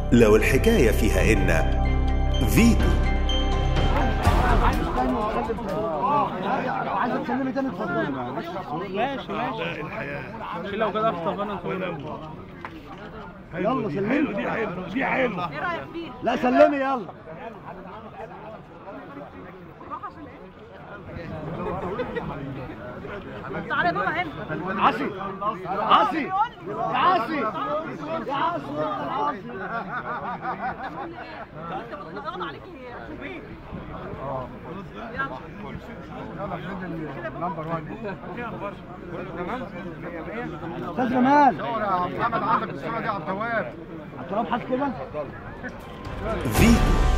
لو الحكاية فيها إن فيتو عايز تكلمي تاني اتفضلي ماشي ماشي ماشي لو كده افطر بقى نطول يلا سلمي دي حلو دي حلو ايه رايك فيه؟ لا سلمي يلا تعالى يا بابا هنا عاصي عاصي يا عاصي يا عاصي انت بتغضب عليك ايه؟ استاذ جمال محمد عندك الصوره دي على التواب التراب حاط كده فيتو